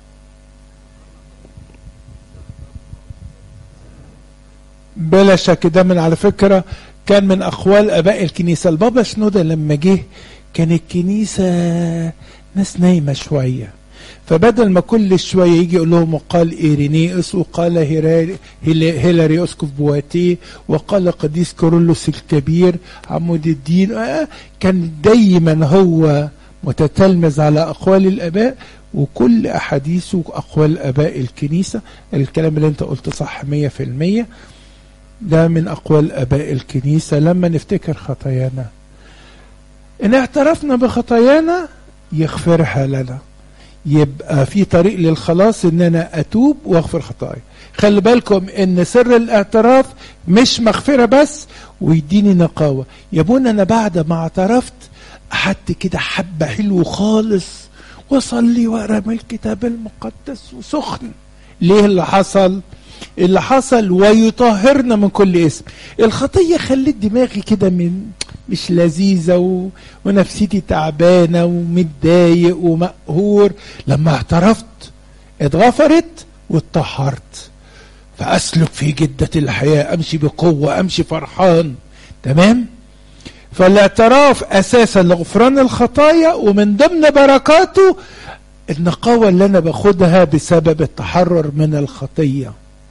بلا شك ده من على فكرة كان من أقوال أباء الكنيسة البابا شنودة لما جه كان الكنيسة ناس نايمة شوية فبدل ما كل شوية يجي يقول لهم وقال إيرينيوس وقال هيراري هيلاري أسقف بواتيه وقال قديس كورولوس الكبير عمود الدين آه كان دايما هو متتلمذ على أقوال الآباء وكل أحاديثه أقوال آباء الكنيسة الكلام اللي أنت قلت صح مية في المية ده من أقوال آباء الكنيسة لما نفتكر خطايانا إن اعترفنا بخطايانا يغفرها لنا يبقى في طريق للخلاص ان انا اتوب واغفر خطايا خلي بالكم ان سر الاعتراف مش مغفرة بس ويديني نقاوة يا ابونا انا بعد ما اعترفت قعدت كده حبة حلو خالص وصلي واقرا من الكتاب المقدس وسخن ليه اللي حصل اللي حصل ويطهرنا من كل اسم الخطية خلت دماغي كده من مش لذيذة و... ونفسيتي تعبانة ومتضايق ومقهور لما اعترفت اتغفرت واتطهرت فأسلك في جدة الحياة أمشي بقوة أمشي فرحان تمام فالاعتراف أساسا لغفران الخطايا ومن ضمن بركاته النقاوة اللي أنا باخدها بسبب التحرر من الخطية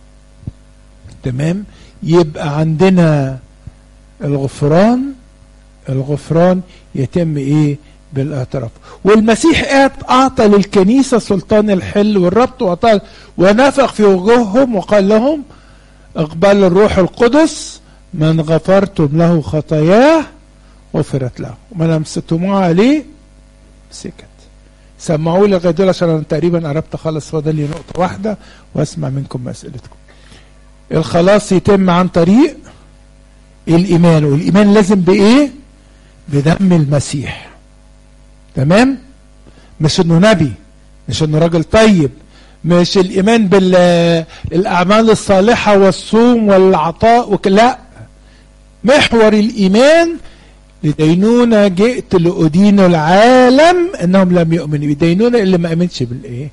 تمام يبقى عندنا الغفران الغفران يتم ايه بالاعتراف والمسيح اعطى للكنيسه سلطان الحل والربط وعطى ونفخ في وجوههم وقال لهم اقبلوا الروح القدس من غفرتم له خطاياه غفرت له ومن لمستموه عليه سكت سمعوا لي لغايه دول عشان انا تقريبا قربت اخلص فاضل لي نقطه واحده واسمع منكم اسئلتكم الخلاص يتم عن طريق الايمان والايمان لازم بايه بدم المسيح تمام مش انه نبي مش انه راجل طيب مش الايمان بالاعمال الصالحه والصوم والعطاء وك... لا محور الايمان لدينونة جئت لأدين العالم انهم لم يؤمنوا بدينونة اللي ما امنش بالايه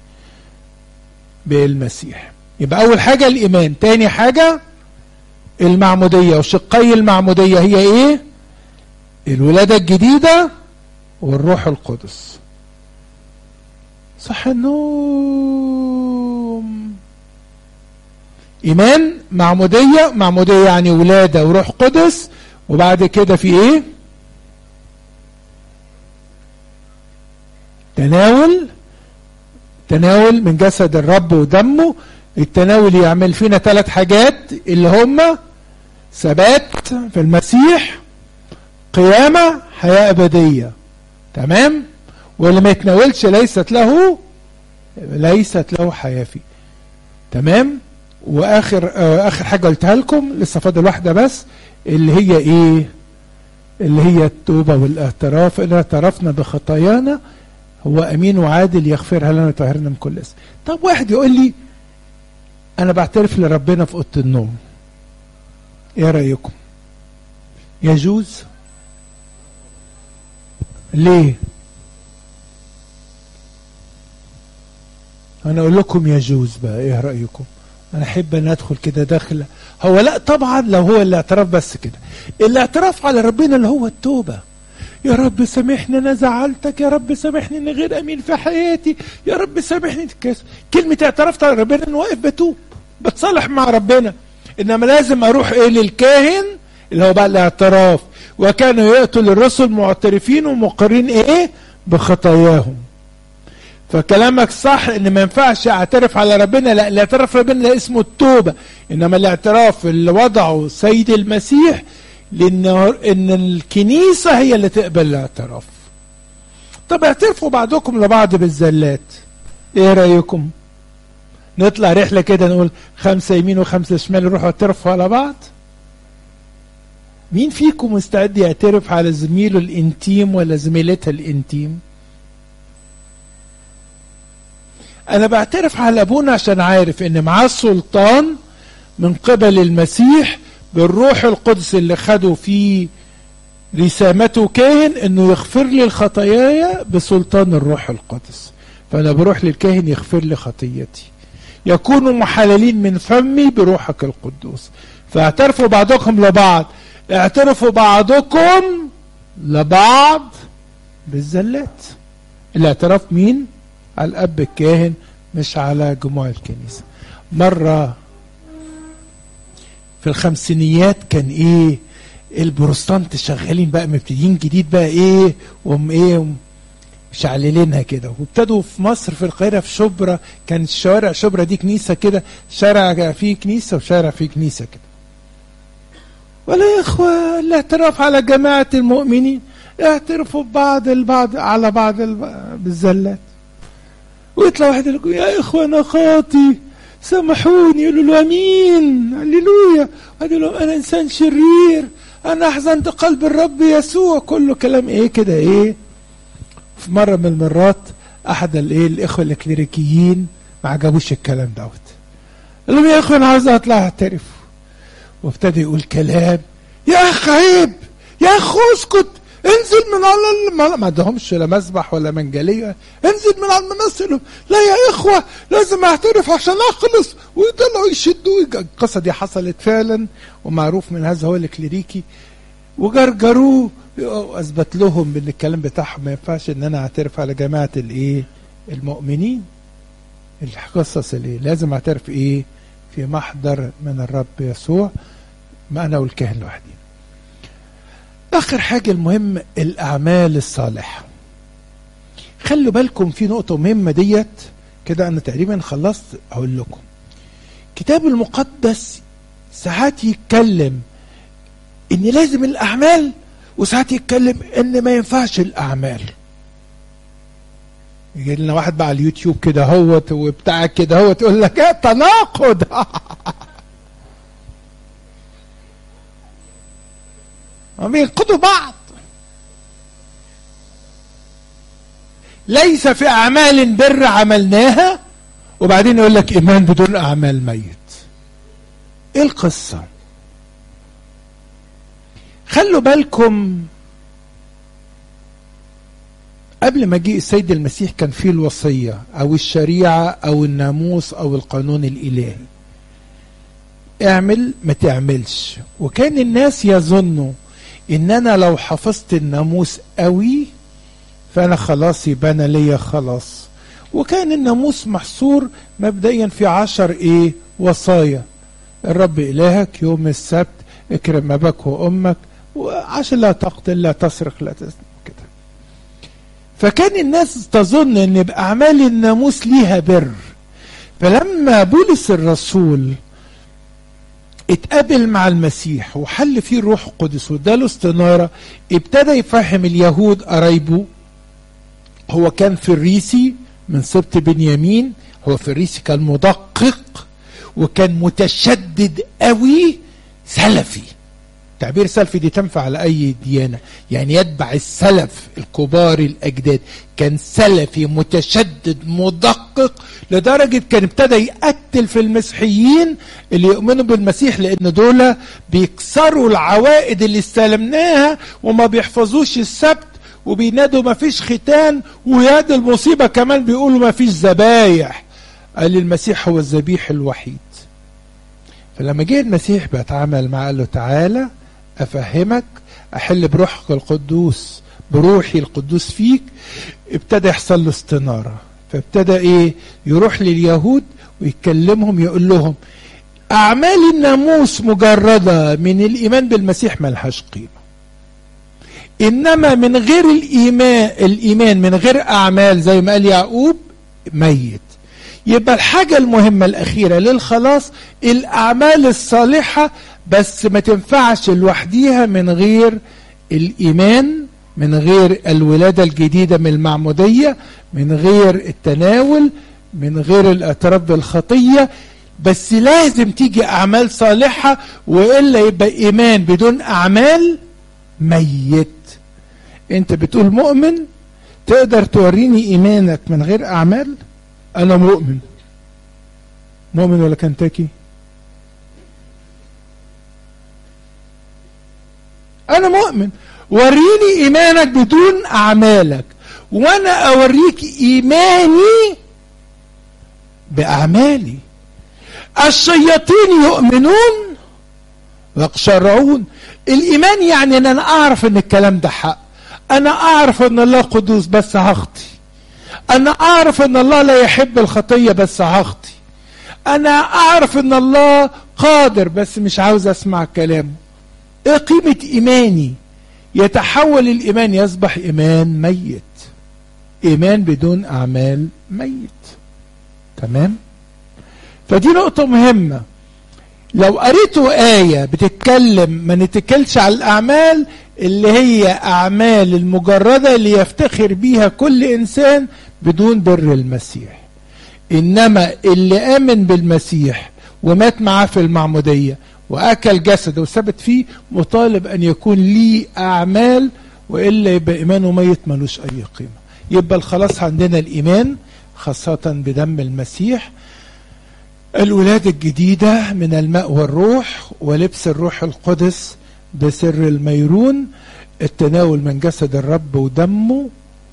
بالمسيح يبقى اول حاجة الايمان تاني حاجة المعمودية وشقي المعمودية هي ايه الولادة الجديدة والروح القدس صح النوم ايمان معمودية معمودية يعني ولادة وروح قدس وبعد كده في ايه تناول تناول من جسد الرب ودمه التناول يعمل فينا ثلاث حاجات اللي هم ثبات في المسيح قيامة حياة أبدية تمام واللي ما يتناولش ليست له ليست له حياة فيه تمام واخر آه اخر حاجه قلتها لكم لسه فاضل واحده بس اللي هي ايه اللي هي التوبه والاعتراف ان اعترفنا بخطايانا هو امين وعادل يغفرها لنا ويطهرنا من كل اسم طب واحد يقول لي انا بعترف لربنا في اوضه النوم ايه رايكم يجوز ليه انا اقول لكم يجوز بقى ايه رايكم انا احب ان ادخل كده داخله هو لا طبعا لو هو الاعتراف بس كده الاعتراف على ربنا اللي هو التوبه يا رب سامحني انا زعلتك يا رب سامحني اني غير امين في حياتي يا رب سامحني كاس كلمه اعترفت على ربنا ان واقف بتوب بتصالح مع ربنا انما لازم اروح ايه للكاهن اللي هو بقى الاعتراف وكانوا ياتوا للرسل معترفين ومقرين ايه بخطاياهم فكلامك صح ان ما ينفعش اعترف على ربنا لا الاعتراف ربنا ده اسمه التوبه انما الاعتراف اللي وضعه سيد المسيح لان ان الكنيسه هي اللي تقبل الاعتراف طب اعترفوا بعضكم لبعض بالزلات ايه رايكم نطلع رحله كده نقول خمسه يمين وخمسه شمال نروح اعترفوا على بعض مين فيكم مستعد يعترف على زميله الانتيم ولا زميلتها الانتيم انا بعترف على ابونا عشان عارف ان معاه سلطان من قبل المسيح بالروح القدس اللي خده في رسامته كاهن انه يغفر لي الخطاياي بسلطان الروح القدس فانا بروح للكاهن يغفر لي خطيتي يكونوا محللين من فمي بروحك القدوس فاعترفوا بعضكم لبعض اعترفوا بعضكم لبعض بالزلات الاعتراف مين على الاب الكاهن مش على جموع الكنيسه مره في الخمسينيات كان ايه البروستانت شغالين بقى مبتدئين جديد بقى ايه وهم ايه مشعللينها كده وابتدوا في مصر في القاهره في شبرا كانت شوارع شبرا دي كنيسه كده شارع فيه كنيسه وشارع فيه كنيسه كده ولا يا اخوه الاعتراف على جماعه المؤمنين اعترفوا ببعض البعض على بعض بالزلات ويطلع واحد يقول يا اخوه انا خاطي سامحوني يقولوا له امين هللويا يقول لهم انا انسان شرير انا احزنت قلب الرب يسوع كله كلام ايه كده ايه في مره من المرات احد الايه الاخوه الكليريكيين ما عجبوش الكلام دوت قال لهم يا اخوه انا عاوز اطلع اعترف وابتدى يقول كلام يا اخ عيب يا اخ اسكت انزل من على ما عندهمش لا مسبح ولا منجليه انزل من على المنصه لا يا اخوه لازم اعترف عشان اخلص ويطلعوا يشدوا القصه دي حصلت فعلا ومعروف من هذا هو الكليريكي وجرجروه اثبت لهم ان الكلام بتاعهم ما ينفعش ان انا اعترف على جماعه الايه المؤمنين القصص الايه لازم اعترف ايه في محضر من الرب يسوع ما انا والكاهن لوحدي اخر حاجه المهم الاعمال الصالحه خلوا بالكم في نقطه مهمه ديت كده انا تقريبا خلصت اقول لكم الكتاب المقدس ساعات يتكلم ان لازم الاعمال وساعات يتكلم ان ما ينفعش الاعمال يجي لنا واحد بقى على اليوتيوب كده هوت وبتاع كده هوت يقول لك ايه تناقض بينقضوا بعض ليس في اعمال بر عملناها وبعدين يقول لك ايمان بدون اعمال ميت ايه القصه خلوا بالكم قبل ما جه السيد المسيح كان في الوصيه او الشريعه او الناموس او القانون الالهي اعمل ما تعملش وكان الناس يظنوا ان انا لو حفظت الناموس قوي فانا خلاص يبقى انا ليا خلاص وكان الناموس محصور مبدئيا في عشر ايه وصايا الرب الهك يوم السبت اكرم اباك وامك وعشان لا تقتل لا تسرق لا تزني كده فكان الناس تظن ان باعمال الناموس ليها بر فلما بولس الرسول اتقابل مع المسيح وحل فيه الروح القدس واداله استناره ابتدى يفهم اليهود قرايبه هو كان فريسي من سبط بنيامين هو فريسي كان مدقق وكان متشدد قوي سلفي تعبير سلفي دي تنفع على اي ديانه يعني يتبع السلف الكبار الاجداد كان سلفي متشدد مدقق لدرجه كان ابتدى يقتل في المسيحيين اللي يؤمنوا بالمسيح لان دول بيكسروا العوائد اللي استلمناها وما بيحفظوش السبت وبينادوا ما فيش ختان وياد المصيبه كمان بيقولوا ما فيش ذبايح قال المسيح هو الذبيح الوحيد فلما جه المسيح بيتعامل معاه قال له تعالى افهمك احل بروحك القدوس بروحي القدوس فيك ابتدى يحصل له استناره فابتدى ايه يروح لليهود ويكلمهم يقول لهم اعمال الناموس مجرده من الايمان بالمسيح ملهاش قيمه انما من غير الايمان الايمان من غير اعمال زي ما قال يعقوب ميت يبقى الحاجه المهمه الاخيره للخلاص الاعمال الصالحه بس ما تنفعش لوحديها من غير الإيمان من غير الولادة الجديدة من المعمودية من غير التناول من غير الاعتراف بالخطية بس لازم تيجي أعمال صالحة وإلا يبقى إيمان بدون أعمال ميت أنت بتقول مؤمن تقدر توريني إيمانك من غير أعمال أنا مؤمن مؤمن ولا كنتاكي أنا مؤمن وريني إيمانك بدون أعمالك وأنا أوريك إيماني بأعمالي الشياطين يؤمنون ويقشرعون الإيمان يعني أن أنا أعرف أن الكلام ده حق أنا أعرف أن الله قدوس بس هخطي أنا أعرف أن الله لا يحب الخطية بس هخطي أنا أعرف أن الله قادر بس مش عاوز أسمع كلامه إيه قيمة إيماني يتحول الإيمان يصبح إيمان ميت إيمان بدون أعمال ميت تمام فدي نقطة مهمة لو قريتوا آية بتتكلم ما نتكلش على الأعمال اللي هي أعمال المجردة اللي يفتخر بيها كل إنسان بدون بر المسيح إنما اللي آمن بالمسيح ومات معاه في المعمودية وأكل جسده وثبت فيه مطالب أن يكون ليه أعمال وإلا يبقى إيمانه ميت ملوش أي قيمة يبقى الخلاص عندنا الإيمان خاصة بدم المسيح الولادة الجديدة من الماء والروح ولبس الروح القدس بسر الميرون التناول من جسد الرب ودمه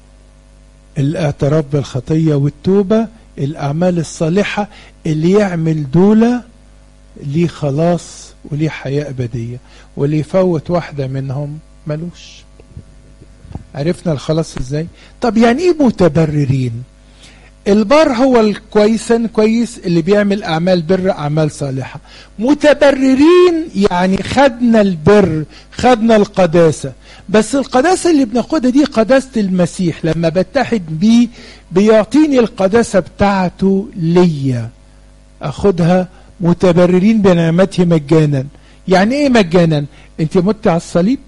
الاعتراف بالخطية والتوبة الأعمال الصالحة اللي يعمل دولة ليه خلاص وليه حياة أبدية واللي يفوت واحدة منهم ملوش عرفنا الخلاص ازاي طب يعني ايه متبررين البر هو الكويسا كويس اللي بيعمل اعمال بر اعمال صالحه متبررين يعني خدنا البر خدنا القداسه بس القداسه اللي بناخدها دي قداسه المسيح لما بتحد بيه بيعطيني القداسه بتاعته ليا اخدها متبررين بنعمته مجانا يعني ايه مجانا انت مت على الصليب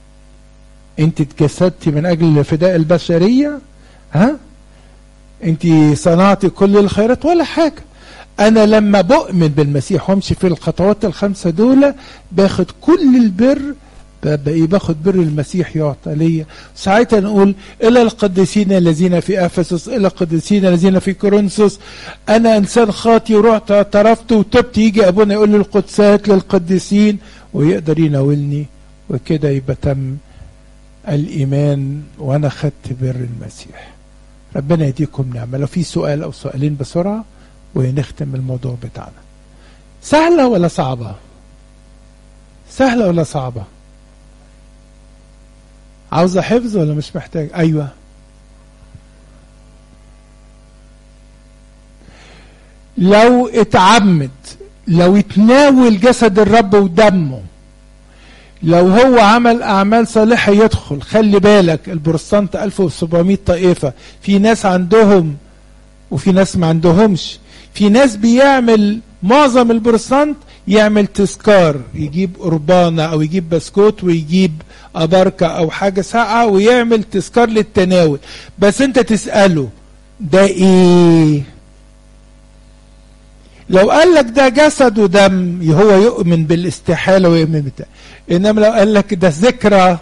انت اتجسدتي من اجل فداء البشريه ها انت صنعتي كل الخيرات ولا حاجة انا لما بؤمن بالمسيح وامشي في الخطوات الخمسة دول باخد كل البر بقى باخد بر المسيح يعطى ليا ساعتها نقول الى القديسين الذين في افسس الى القديسين الذين في كورنثوس انا انسان خاطي ورحت اعترفت وتبت يجي ابونا يقول لي القدسات للقديسين ويقدر يناولني وكده يبقى تم الايمان وانا خدت بر المسيح ربنا يديكم نعمة لو في سؤال أو سؤالين بسرعة ونختم الموضوع بتاعنا سهلة ولا صعبة سهلة ولا صعبة عاوزة حفظ ولا مش محتاج أيوة لو اتعمد لو يتناول جسد الرب ودمه لو هو عمل اعمال صالحه يدخل خلي بالك البروتستانت 1700 طائفه في ناس عندهم وفي ناس ما عندهمش في ناس بيعمل معظم البروتستانت يعمل تذكار يجيب قربانه او يجيب بسكوت ويجيب اباركه او حاجه ساقعه ويعمل تذكار للتناول بس انت تساله ده ايه لو قال لك ده جسد ودم هو يؤمن بالاستحاله ويؤمن بتاع انما لو قال لك ده ذكرى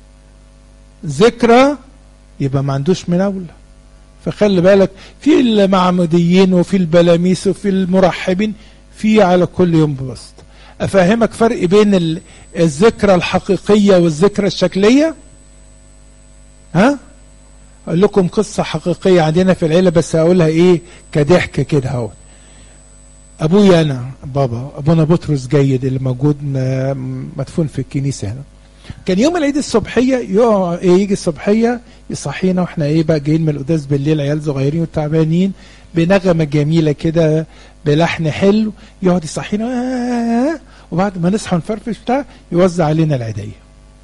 ذكرى يبقى ما عندوش مناوله فخلي بالك في المعموديين وفي البلاميس وفي المرحبين في على كل يوم بوسط افهمك فرق بين الذكرى الحقيقيه والذكرى الشكليه ها اقول لكم قصه حقيقيه عندنا في العيله بس هقولها ايه كضحك كده اهو ابويا انا بابا ابونا بطرس جيد اللي موجود مدفون في الكنيسه هنا كان يوم العيد الصبحيه يقع إيه يجي الصبحيه يصحينا واحنا ايه بقى جايين من القداس بالليل عيال صغيرين وتعبانين بنغمه جميله كده بلحن حلو يقعد يصحينا آه وبعد ما نصحى نفرفش بتاع يوزع علينا العيديه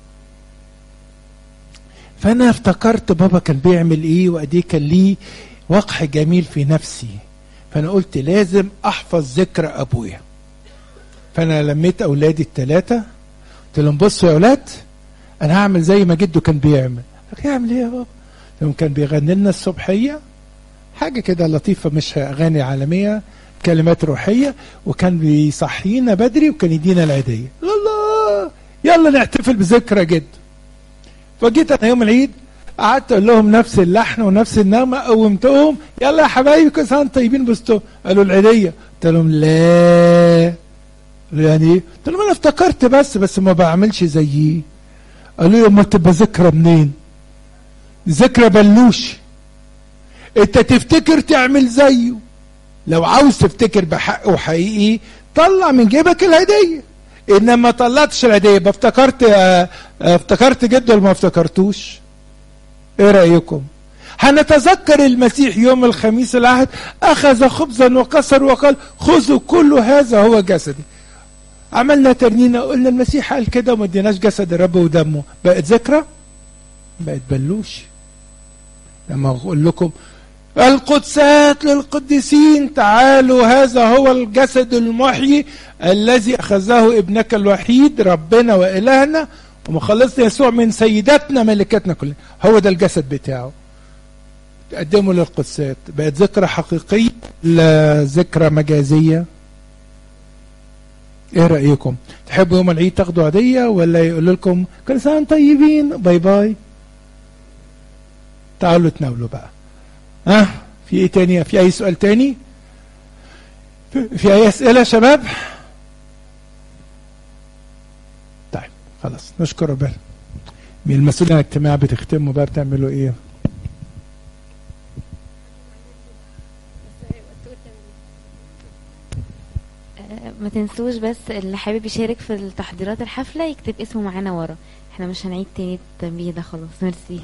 فانا افتكرت بابا كان بيعمل ايه وقد ايه كان ليه وقح جميل في نفسي فانا قلت لازم احفظ ذكر ابويا فانا لميت اولادي الثلاثه قلت لهم بصوا يا اولاد انا هعمل زي ما جده كان بيعمل يعمل ايه يا بابا لهم كان بيغني لنا الصبحيه حاجه كده لطيفه مش اغاني عالميه كلمات روحيه وكان بيصحينا بدري وكان يدينا العيديه الله يلا نحتفل بذكرى جد فجيت انا يوم العيد قعدت اقول لهم نفس اللحن ونفس النغمه قومتهم يلا يا حبايبي كل سنه طيبين بستو قالوا العيديه قلت لهم لا يعني ايه؟ قلت لهم انا افتكرت بس بس ما بعملش زيه قالوا لي امال تبقى ذكرى منين؟ ذكرى بلوش انت تفتكر تعمل زيه لو عاوز تفتكر بحق وحقيقي طلع من جيبك الهديه انما طلعتش الهديه يبقى افتكرت اه افتكرت جد ولا ما افتكرتوش ايه رايكم هنتذكر المسيح يوم الخميس العهد اخذ خبزا وكسر وقال خذوا كل هذا هو جسدي عملنا ترنينه قلنا المسيح قال كده وما اديناش جسد الرب ودمه بقت ذكرى بقت بلوش لما اقول لكم القدسات للقديسين تعالوا هذا هو الجسد المحيي الذي اخذه ابنك الوحيد ربنا والهنا ومخلصنا يسوع من سيداتنا ملكتنا كلنا هو ده الجسد بتاعه تقدموا للقدسات بقت ذكرى حقيقية لا ذكرى مجازية ايه رأيكم تحبوا يوم العيد تاخدوا عادية ولا يقول لكم كل سنة طيبين باي باي تعالوا تناولوا بقى ها في ايه تاني في اي سؤال تاني في اي اسئلة يا شباب طيب خلاص نشكر ربنا مين المسؤول عن الاجتماع بتختموا بقى بتعملوا ايه ما تنسوش بس اللي حابب يشارك في التحضيرات الحفلة يكتب اسمه معانا ورا احنا مش هنعيد تاني التنبيه ده خلاص ميرسي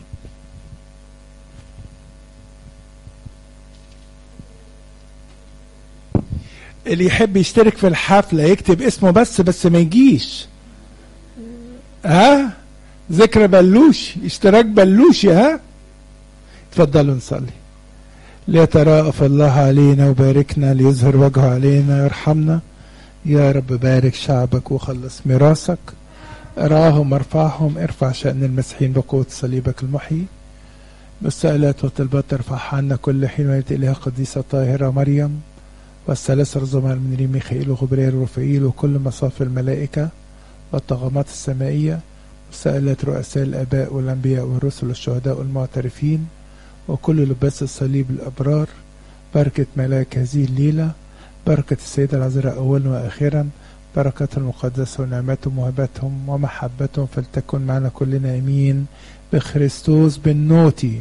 اللي يحب يشترك في الحفلة يكتب اسمه بس بس ما يجيش ها ذكرى بلوش اشتراك بلوشي ها اتفضلوا نصلي ليتراءف الله علينا وباركنا ليظهر وجهه علينا يرحمنا يا رب بارك شعبك وخلص ميراثك راهم ارفعهم ارفع شأن المسيحيين بقوة صليبك المحيي بالسائلات والطلبات ترفع عنا كل حين ويأتي إليها قديسة طاهرة مريم والثلاثة الزمر من ريم ميخائيل وغبريل ورفائيل وكل مصاف الملائكة والطغمات السمائية وسائلات رؤساء الآباء والأنبياء والرسل والشهداء والمعترفين وكل لباس الصليب الأبرار بركة ملاك هذه الليلة بركة السيدة العذراء أولا وآخرا بركة المقدسة ونعمتهم وهبتهم ومحبتهم فلتكن معنا كلنا أمين بخريستوس بالنوتي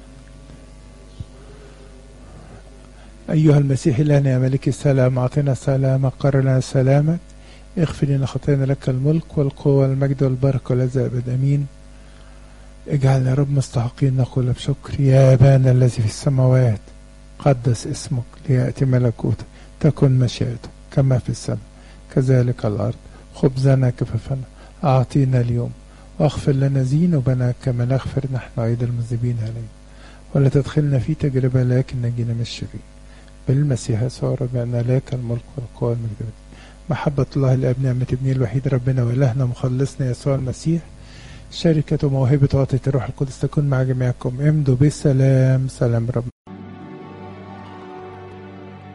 أيها المسيح لنا يا ملك السلام أعطنا سلامك قرر لنا سلامك اغفر لنا خطايانا لك الملك والقوة والمجد والبركة والعزة أبد أمين اجعلنا يا رب مستحقين نقول بشكر يا أبانا الذي في السماوات قدس اسمك ليأتي ملكوتك تكن مشيئتك كما في السماء كذلك الأرض خبزنا كفافنا أعطينا اليوم واغفر لنا ذنوبنا كما نغفر نحن أيضا المذنبين علينا ولا تدخلنا في تجربة لكن نجينا من الشرير بالمسيح يسوع ربنا لك الملك والقوة والمجد محبة الله الأب نعمة ابنه الوحيد ربنا وإلهنا مخلصنا يسوع المسيح شركة وموهبة وعطية الروح القدس تكون مع جميعكم امضوا بالسلام سلام رب